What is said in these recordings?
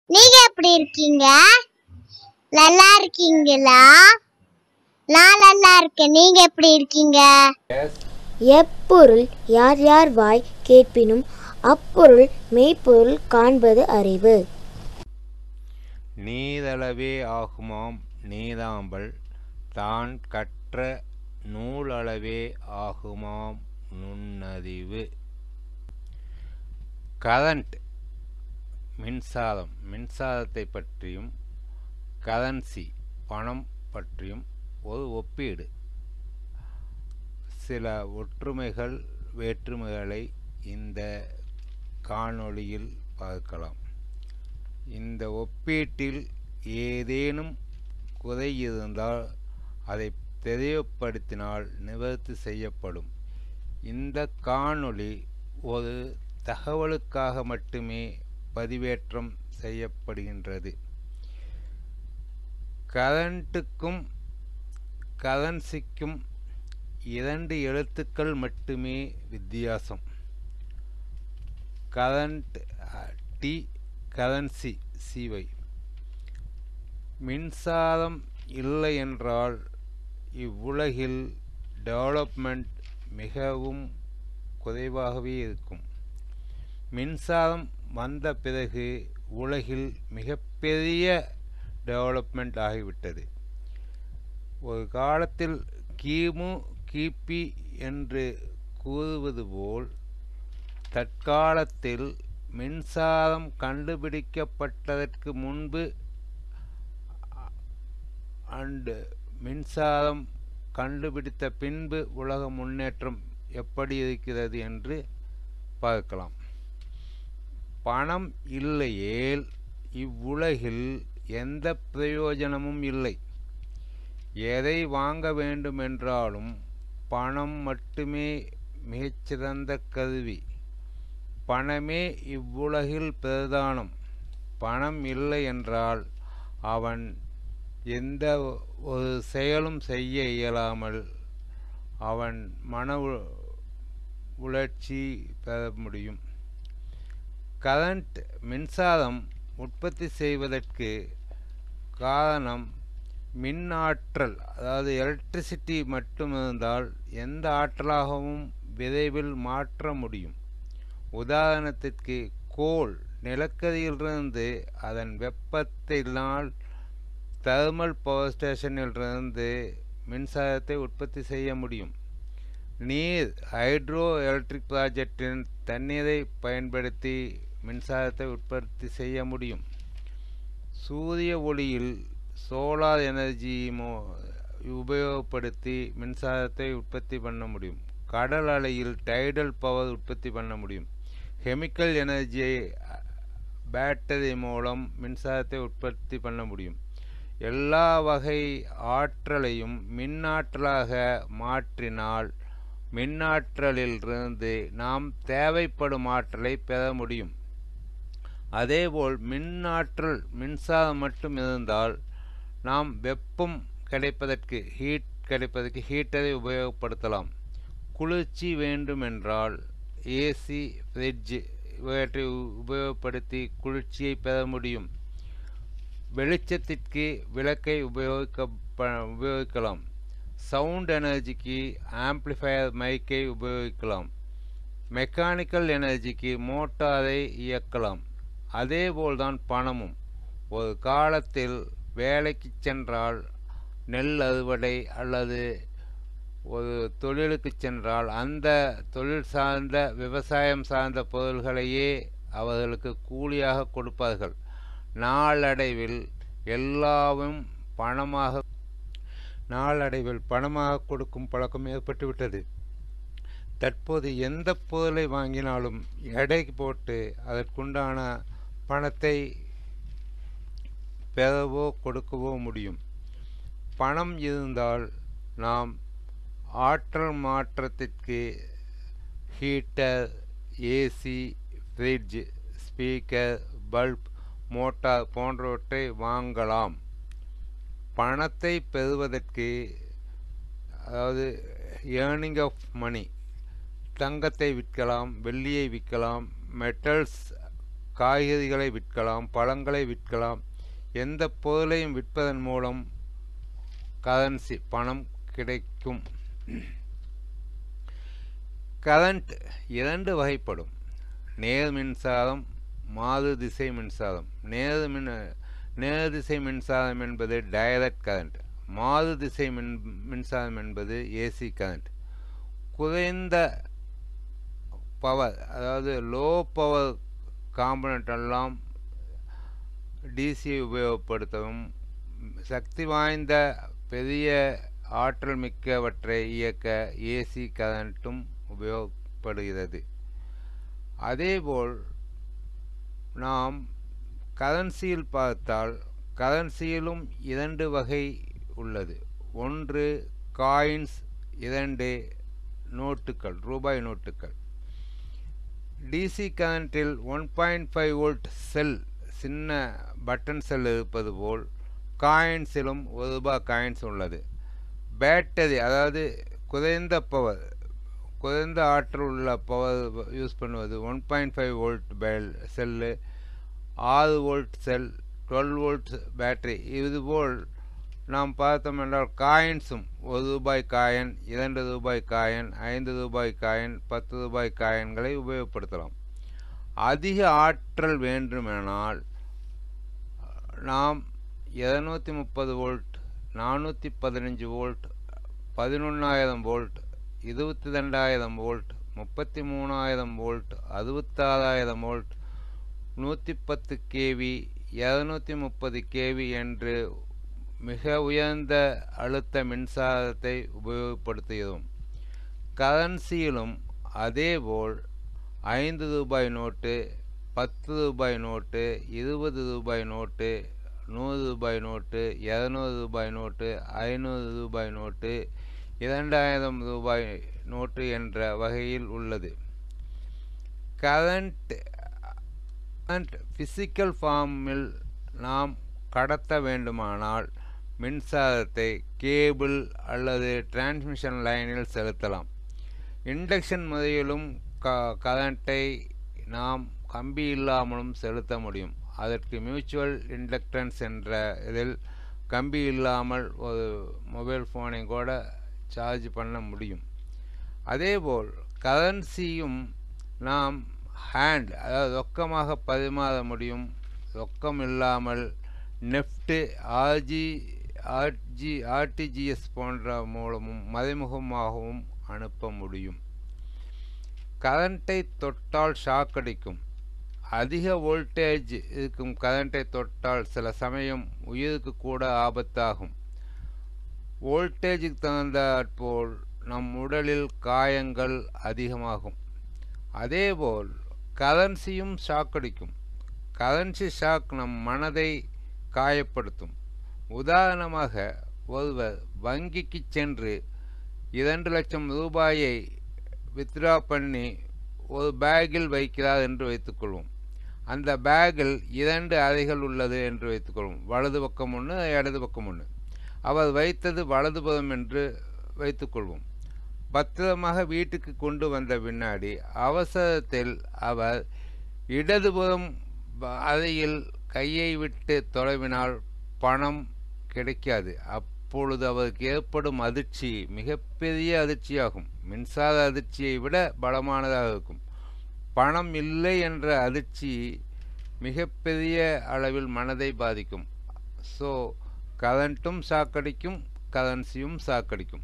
நீங்க எப்படி இருக்கீங்க நல்லா இருக்கீங்களா நான் நல்லா இருக்கேன் நீங்க எப்படி இருக்கீங்க எப்பொருள் யார் யார் வாய் கேட்பினும் அப்பொருள் மெய்ப்பொருள் காண்பது அறிவு நீதளவே ஆகுமாம் நீதாம்பல் தான் கற்ற நூலளவே ஆகுமாம் நுண்ணறிவு கதண்ட் மின்சாரம் மின்சாரத்தை பற்றியும் கரன்சி பணம் பற்றியும் ஒரு ஒப்பீடு சில ஒற்றுமைகள் வேற்றுமைகளை இந்த காணொளியில் பார்க்கலாம் இந்த ஒப்பீட்டில் ஏதேனும் குறை இருந்தால் அதை தெளிவுபடுத்தினால் நிவர்த்தி செய்யப்படும் இந்த காணொளி ஒரு தகவலுக்காக மட்டுமே பதிவேற்றம் செய்யப்படுகின்றது கரண்ட்டுக்கும் கரன்சிக்கும் இரண்டு எழுத்துக்கள் மட்டுமே வித்தியாசம் கரண்ட் டி கரன்சி சிவை மின்சாரம் இல்லை என்றால் இவ்வுலகில் டெவலப்மெண்ட் மிகவும் குறைவாகவே இருக்கும் மின்சாரம் வந்த பிறகு உலகில் மிகப்பெரிய டெவலப்மெண்ட் ஆகிவிட்டது ஒரு காலத்தில் கிமு கிபி என்று கூறுவது போல் தற்காலத்தில் மின்சாரம் கண்டுபிடிக்கப்பட்டதற்கு முன்பு அண்டு மின்சாரம் கண்டுபிடித்த பின்பு உலக முன்னேற்றம் எப்படி இருக்கிறது என்று பார்க்கலாம் பணம் இல்லையேல் இவ்வுலகில் எந்த பிரயோஜனமும் இல்லை எதை வாங்க வேண்டுமென்றாலும் பணம் மட்டுமே மிகச்சிறந்த கருவி பணமே இவ்வுலகில் பிரதானம் பணம் இல்லை என்றால் அவன் எந்த ஒரு செயலும் செய்ய இயலாமல் அவன் மன உ- உணர்ச்சி பெற முடியும் கரண்ட் மின்சாரம் உற்பத்தி செய்வதற்கு காரணம் மின் ஆற்றல் அதாவது எலக்ட்ரிசிட்டி மட்டும் இருந்தால் எந்த ஆற்றலாகவும் விரைவில் மாற்ற முடியும் உதாரணத்திற்கு கோல் நிலக்கரியிலிருந்து அதன் வெப்பத்தினால் தெர்மல் பவர் ஸ்டேஷனிலிருந்து மின்சாரத்தை உற்பத்தி செய்ய முடியும் நீர் ஹைட்ரோ எலக்ட்ரிக் ப்ராஜெக்டின் தண்ணீரை பயன்படுத்தி மின்சாரத்தை உற்பத்தி செய்ய முடியும் சூரிய ஒளியில் சோலார் எனர்ஜி மோ உபயோகப்படுத்தி மின்சாரத்தை உற்பத்தி பண்ண முடியும் கடல் அலையில் டைடல் பவர் உற்பத்தி பண்ண முடியும் கெமிக்கல் எனர்ஜியை பேட்டரி மூலம் மின்சாரத்தை உற்பத்தி பண்ண முடியும் எல்லா வகை ஆற்றலையும் மின்னாற்றலாக மாற்றினால் மின்னாற்றலிலிருந்து நாம் தேவைப்படும் ஆற்றலை பெற முடியும் அதேபோல் மின்னாற்றல் மின்சாரம் மட்டும் இருந்தால் நாம் வெப்பம் கிடைப்பதற்கு ஹீட் கிடைப்பதற்கு ஹீட்டரை உபயோகப்படுத்தலாம் குளிர்ச்சி வேண்டுமென்றால் ஏசி ஃப்ரிட்ஜ் இவற்றை உ- உபயோகப்படுத்தி குளிர்ச்சியை பெற முடியும் வெளிச்சத்திற்கு விளக்கை உபயோகிக்க ப- உபயோகிக்கலாம் சவுண்ட் எனர்ஜிக்கு ஆம்ப்ளிஃபையர் மைக்கை உபயோகிக்கலாம் மெக்கானிக்கல் எனர்ஜிக்கு மோட்டாரை இயக்கலாம் அதேபோல்தான் பணமும் ஒரு காலத்தில் வேலைக்கு சென்றால் நெல் அறுவடை அல்லது ஒரு தொழிலுக்கு சென்றால் அந்த தொழில் சார்ந்த விவசாயம் சார்ந்த பொருள்களையே அவர்களுக்கு கூலியாக கொடுப்பார்கள் நாளடைவில் எல்லாவும் பணமாக நாளடைவில் பணமாக கொடுக்கும் பழக்கம் ஏற்பட்டுவிட்டது தற்போது எந்த பொருளை வாங்கினாலும் எடைக்கு போட்டு அதற்குண்டான பணத்தை பெறவோ கொடுக்கவோ முடியும் பணம் இருந்தால் நாம் ஆற்றல் மாற்றத்திற்கு heater AC fridge speaker bulb motor போன்றவற்றை வாங்கலாம் பணத்தை பெறுவதற்கு அதாவது ஏர்னிங் ஆஃப் மணி தங்கத்தை விற்கலாம் வெள்ளியை விற்கலாம் மெட்டல்ஸ் காய்கறிகளை விற்கலாம் பழங்களை விற்கலாம் எந்த பொருளையும் விற்பதன் மூலம் கரன்சி பணம் கிடைக்கும் கரண்ட் இரண்டு வகைப்படும் நேர் மின்சாரம் மாறு திசை மின்சாரம் நேர் மின் நேர் திசை மின்சாரம் என்பது டைரக்ட் கரண்ட் மாறு திசை மின் மின்சாரம் என்பது ஏசி கரண்ட் குறைந்த பவர் அதாவது லோ பவர் காம்பனண்ட் எல்லாம் டிசி உபயோகப்படுத்தவும் சக்தி வாய்ந்த பெரிய ஆற்றல் மிக்கவற்றை இயக்க ஏசி கரண்ட்டும் உபயோகப்படுகிறது அதேபோல் நாம் கரன்சியில் பார்த்தால் கரன்சியிலும் இரண்டு வகை உள்ளது ஒன்று காயின்ஸ் இரண்டு நோட்டுகள் ரூபாய் நோட்டுகள் டிசி கரண்டில் one point five volt cell சின்ன பட்டன் செல் இருப்பது போல் காயின்ஸிலும் ஒரு ரூபாய் காயின்ஸ் உள்ளது பேட்டரி அதாவது குறைந்த பவர் குறைந்த ஆற்றல் உள்ள பவர் யூஸ் பண்ணுவது one point five volt pencil ஆறு volt cell twelve volt battery இதுபோல் நாம் பார்த்தோம் என்றால் காயின்ஸும் ஒரு ரூபாய் காயின் இரண்டு ரூபாய் காயின் ஐந்து ரூபாய் காயின் பத்து ரூபாய் காயின்களை உபயோகப்படுத்தலாம் அதிக ஆற்றல் வேண்டுமெனால் நாம் இருநூற்றி முப்பது வோல்ட் நானூற்றி பதினஞ்சு வோல்ட் பதினொன்றாயிரம் வோல்ட் இருபத்தி ரெண்டாயிரம் வோல்ட் முப்பத்தி மூணாயிரம் வோல்ட் அறுபத்தாறாயிரம் வோல்ட் நூற்றி பத்து கேவி இரநூத்தி முப்பது கேவி என்று மிக உயர்ந்த அழுத்த மின்சாரத்தை உபயோகப்படுத்துகிறோம் கரன்சியிலும் அதேபோல் ஐந்து ரூபாய் நோட்டு பத்து ரூபாய் நோட்டு இருபது ரூபாய் நோட்டு நூறு ரூபாய் நோட்டு இரநூறு ரூபாய் நோட்டு ஐநூறு ரூபாய் நோட்டு இரண்டாயிரம் ரூபாய் நோட்டு என்ற வகையில் உள்ளது கரண்ட் கரண்ட் ஃபிசிக்கல் ஃபார்மில் நாம் கடத்த வேண்டுமானால் மின்சாரத்தை கேபிள் அல்லது டிரான்ஸ்மிஷன் லைனில் செலுத்தலாம் இண்டக்ஷன் முறையிலும் க கரண்ட்டை நாம் கம்பி இல்லாமலும் செலுத்த முடியும் அதற்கு மியூச்சுவல் இண்டக்டன்ஸ் என்ற இதில் கம்பி இல்லாமல் ஒரு மொபைல் ஃபோனை கூட சார்ஜ் பண்ண முடியும் அதேபோல் கரன்சியும் நாம் ஹேண்ட் அதாவது ரொக்கமாக பரிமாற முடியும் ரொக்கம் இல்லாமல் நெஃப்ட்டு ஆர்ஜி ஆர்ஜி ஆர்டிஜிஎஸ் போன்ற மூலமும் மறைமுகமாகவும் அனுப்ப முடியும் கரண்ட்டை தொட்டால் ஷாக் அடிக்கும் அதிக வோல்டேஜ் இருக்கும் கரண்ட்டை தொட்டால் சில சமயம் உயிருக்கு கூட ஆபத்தாகும் வோல்டேஜுக்கு தகுந்தாற்போல் நம் உடலில் காயங்கள் அதிகமாகும் அதேபோல் கரன்சியும் ஷாக் அடிக்கும் கரன்சி ஷாக் நம் மனதை காயப்படுத்தும் உதாரணமாக ஒருவர் வங்கிக்கு சென்று இரண்டு லட்சம் ரூபாயை வித்ட்ரா பண்ணி ஒரு பேக்கில் வைக்கிறார் என்று வைத்துக்கொள்வோம் அந்த பேக்கில் இரண்டு அறைகள் உள்ளது என்று வைத்துக்கொள்வோம் வலது பக்கம் ஒன்று இடது பக்கம் ஒன்று அவர் வைத்தது வலதுபுறம் என்று வைத்துக்கொள்வோம் பத்திரமாக வீட்டுக்கு கொண்டு வந்த பின்னாடி அவசரத்தில் அவர் இடதுபுறம் அறையில் கையை விட்டு தொலைவினால் பணம் கிடைக்காது அப்பொழுது அவருக்கு ஏற்படும் அதிர்ச்சி மிகப்பெரிய அதிர்ச்சியாகும் மின்சார அதிர்ச்சியை விட பலமானதாக இருக்கும் பணம் இல்லை என்ற அதிர்ச்சி மிகப்பெரிய அளவில் மனதை பாதிக்கும் ஸோ கரண்ட்டும் சாக்கடிக்கும் கரன்சியும் சாக்கடிக்கும்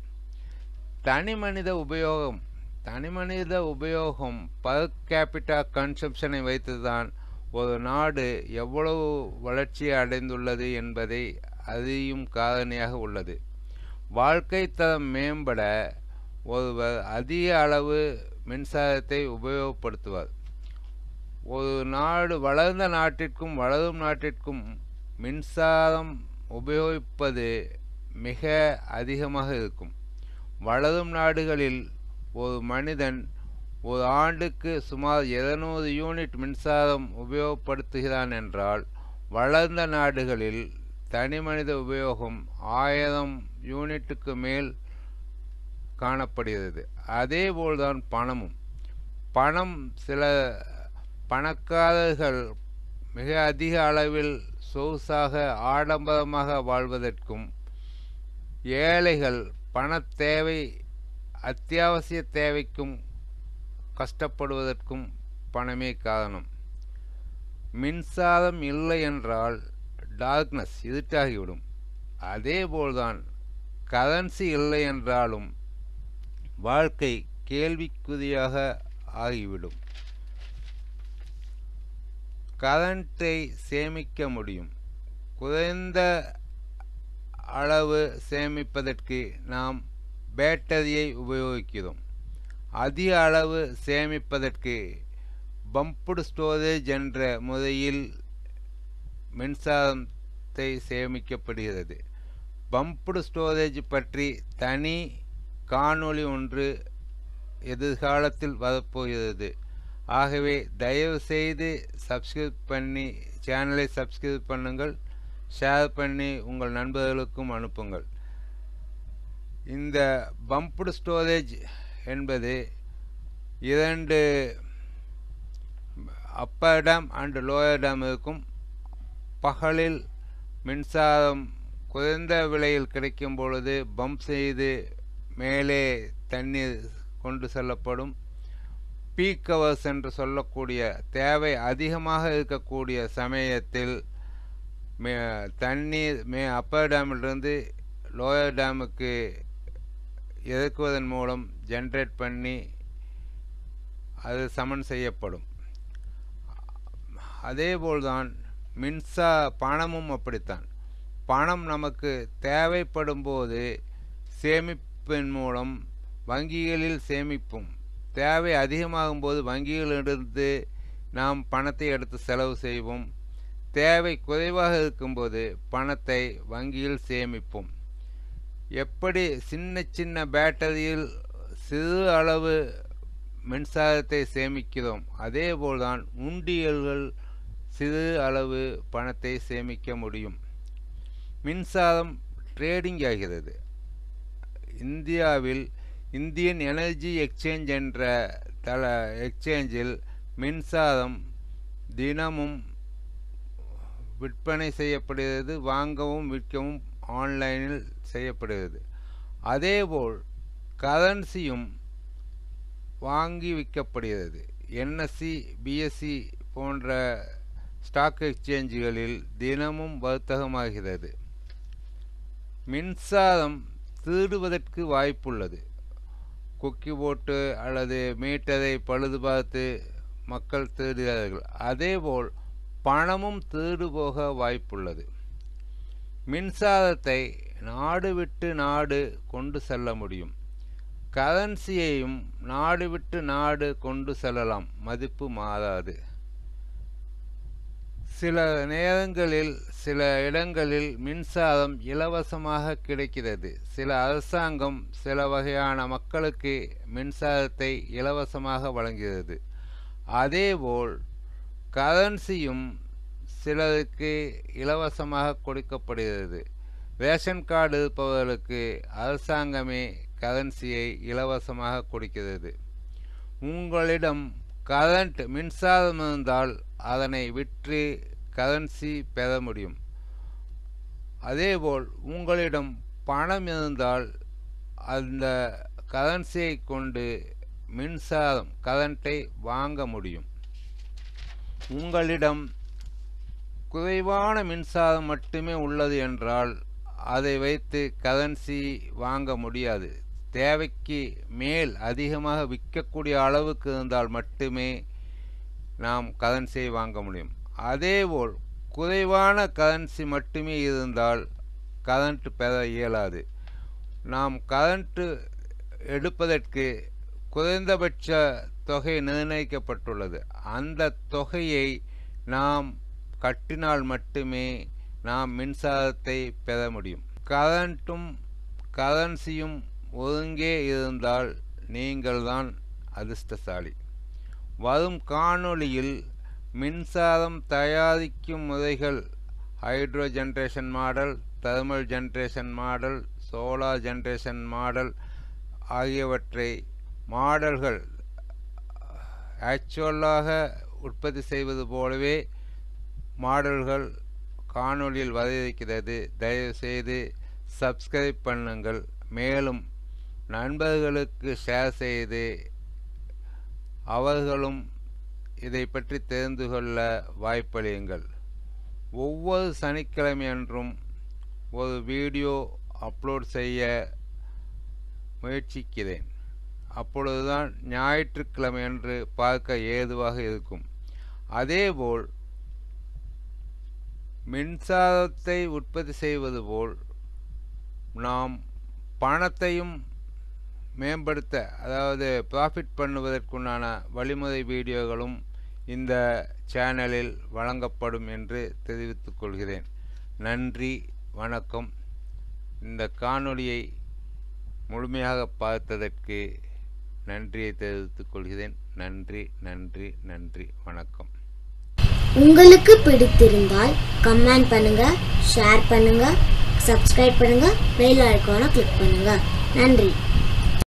தனி மனித உபயோகம் தனி மனித உபயோகம் பர் கேபிட்டா கன்சப்ஷனை வைத்துதான் ஒரு நாடு எவ்வளவு வளர்ச்சி அடைந்துள்ளது என்பதை அறியும் காரணியாக உள்ளது வாழ்க்கை தரம் மேம்பட ஒருவர் அதிக அளவு மின்சாரத்தை உபயோகப்படுத்துவார் ஒரு நாடு வளர்ந்த நாட்டிற்கும் வளரும் நாட்டிற்கும் மின்சாரம் உபயோகிப்பது மிக அதிகமாக இருக்கும் வளரும் நாடுகளில் ஒரு மனிதன் ஒரு ஆண்டுக்கு சுமார் இருநூறு யூனிட் மின்சாரம் உபயோகப்படுத்துகிறான் என்றால் வளர்ந்த நாடுகளில் தனி மனித உபயோகம் ஆயிரம் யூனிட்டுக்கு மேல் காணப்படுகிறது அதேபோல்தான் பணமும் பணம் சில பணக்காரர்கள் மிக அதிக அளவில் சொகுசாக ஆடம்பரமாக வாழ்வதற்கும் ஏழைகள் பணத் தேவை அத்தியாவசிய தேவைக்கும் கஷ்டப்படுவதற்கும் பணமே காரணம் மின்சாரம் இல்லை என்றால் டார்க்னஸ் இருட்டாகிவிடும் அதேபோல்தான் கரன்சி இல்லை என்றாலும் வாழ்க்கை கேள்விக்குறியாக ஆகிவிடும் கரண்ட்டை சேமிக்க முடியும் குறைந்த அளவு சேமிப்பதற்கு நாம் பேட்டரியை உபயோகிக்கிறோம் அதிக அளவு சேமிப்பதற்கு பம்புடு ஸ்டோரேஜ் என்ற முறையில் மின்சாரத்தை சேமிக்கப்படுகிறது பம்புடு ஸ்டோரேஜ் பற்றி தனி காணொளி ஒன்று எதிர்காலத்தில் வரப்போகிறது ஆகவே தயவு செய்து சப்ஸ்கிரைப் பண்ணி சேனலை சப்ஸ்கிரைப் பண்ணுங்கள் ஷேர் பண்ணி உங்கள் நண்பர்களுக்கும் அனுப்புங்கள் இந்த பம்புடு ஸ்டோரேஜ் என்பது இரண்டு upper dam and lower dam இருக்கும் பகலில் மின்சாரம் குறைந்த விலையில் கிடைக்கும் பொழுது பம்ப் செய்து மேலே தண்ணீர் கொண்டு செல்லப்படும் பீக் கவர்ஸ் என்று சொல்லக்கூடிய தேவை அதிகமாக இருக்கக்கூடிய சமயத்தில் மே தண்ணீர் மே அப்பர் டேமிலிருந்து லோயர் டேமுக்கு இறக்குவதன் மூலம் ஜென்ரேட் பண்ணி அது சமன் செய்யப்படும் அதேபோல்தான் மின்சா பணமும் அப்படித்தான் பணம் நமக்கு தேவைப்படும் போது சேமிப்பின் மூலம் வங்கிகளில் சேமிப்போம் தேவை அதிகமாகும் போது வங்கிகளிலிருந்து நாம் பணத்தை எடுத்து செலவு செய்வோம் தேவை குறைவாக இருக்கும்போது பணத்தை வங்கியில் சேமிப்போம் எப்படி சின்ன சின்ன பேட்டரியில் சிறு அளவு மின்சாரத்தை சேமிக்கிறோம் அதேபோல்தான் உண்டியல்கள் சிறு அளவு பணத்தை சேமிக்க முடியும் மின்சாரம் ட்ரேடிங் ஆகிறது இந்தியாவில் இந்தியன் எனர்ஜி எக்ஸ்சேஞ்ச் என்ற தள எக்ஸ்சேஞ்சில் மின்சாரம் தினமும் விற்பனை செய்யப்படுகிறது வாங்கவும் விற்கவும் ஆன்லைனில் செய்யப்படுகிறது அதேபோல் கரன்சியும் வாங்கி விற்கப்படுகிறது என்எஸ்சி பிஎஸ்சி போன்ற ஸ்டாக் எக்ஸ்சேஞ்சுகளில் தினமும் வர்த்தகமாகிறது மின்சாரம் திருடுவதற்கு வாய்ப்புள்ளது கொக்கி போட்டு அல்லது மீட்டரை பழுது பார்த்து மக்கள் திருடுகிறார்கள் அதேபோல் பணமும் திருடு போக வாய்ப்புள்ளது மின்சாரத்தை நாடு விட்டு நாடு கொண்டு செல்ல முடியும் கரன்சியையும் நாடு விட்டு நாடு கொண்டு செல்லலாம் மதிப்பு மாறாது சில நேரங்களில் சில இடங்களில் மின்சாரம் இலவசமாக கிடைக்கிறது சில அரசாங்கம் சில வகையான மக்களுக்கு மின்சாரத்தை இலவசமாக வழங்குகிறது அதேபோல் கரன்சியும் சிலருக்கு இலவசமாக கொடுக்கப்படுகிறது ரேஷன் கார்டு இருப்பவர்களுக்கு அரசாங்கமே கரன்சியை இலவசமாக கொடுக்கிறது உங்களிடம் கரண்ட் மின்சாரம் இருந்தால் அதனை விற்று கரன்சி பெற முடியும் அதேபோல் உங்களிடம் பணம் இருந்தால் அந்த கரன்சியை கொண்டு மின்சாரம் கரண்ட்டை வாங்க முடியும் உங்களிடம் குறைவான மின்சாரம் மட்டுமே உள்ளது என்றால் அதை வைத்து கரன்சி வாங்க முடியாது தேவைக்கு மேல் அதிகமாக விற்கக்கூடிய அளவுக்கு இருந்தால் மட்டுமே நாம் கரன்சியை வாங்க முடியும் அதேபோல் குறைவான கரன்சி மட்டுமே இருந்தால் கரண்ட் பெற இயலாது நாம் கரண்ட்டு எடுப்பதற்கு குறைந்தபட்ச தொகை நிர்ணயிக்கப்பட்டுள்ளது அந்த தொகையை நாம் கட்டினால் மட்டுமே நாம் மின்சாரத்தை பெற முடியும் கரண்ட்டும் கரன்சியும் ஒருங்கே இருந்தால் நீங்கள்தான் அதிர்ஷ்டசாலி வரும் காணொளியில் மின்சாரம் தயாரிக்கும் முறைகள் hydro generation model thermal generation model solar generation model ஆகியவற்றை மாடல்கள் ஆக்சுவலாக உற்பத்தி செய்வது போலவே மாடல்கள் காணொளியில் வர இருக்கிறது தயவுசெய்து சப்ஸ்கிரைப் பண்ணுங்கள் மேலும் நண்பர்களுக்கு ஷேர் செய்து அவர்களும் இதை பற்றி தெரிந்து கொள்ள வாய்ப்பளியுங்கள் ஒவ்வொரு சனிக்கிழமையன்றும் ஒரு வீடியோ அப்லோட் செய்ய முயற்சிக்கிறேன் அப்பொழுதுதான் ஞாயிற்றுக்கிழமையன்று பார்க்க ஏதுவாக இருக்கும் அதேபோல் மின்சாரத்தை உற்பத்தி செய்வது போல் நாம் பணத்தையும் மேம்படுத்த அதாவது ப்ராஃபிட் பண்ணுவதற்குண்டான வழிமுறை வீடியோகளும் இந்த சேனலில் வழங்கப்படும் என்று தெரிவித்துக் கொள்கிறேன் நன்றி வணக்கம் இந்த காணொளியை முழுமையாக பார்த்ததற்கு நன்றியை தெரிவித்துக் கொள்கிறேன் நன்றி நன்றி நன்றி வணக்கம் உங்களுக்கு பிடித்திருந்தால் கமெண்ட் பண்ணுங்க ஷேர் பண்ணுங்க சப்ஸ்கிரைப் பண்ணுங்க பெல் ஐகானை கிளிக் பண்ணுங்க நன்றி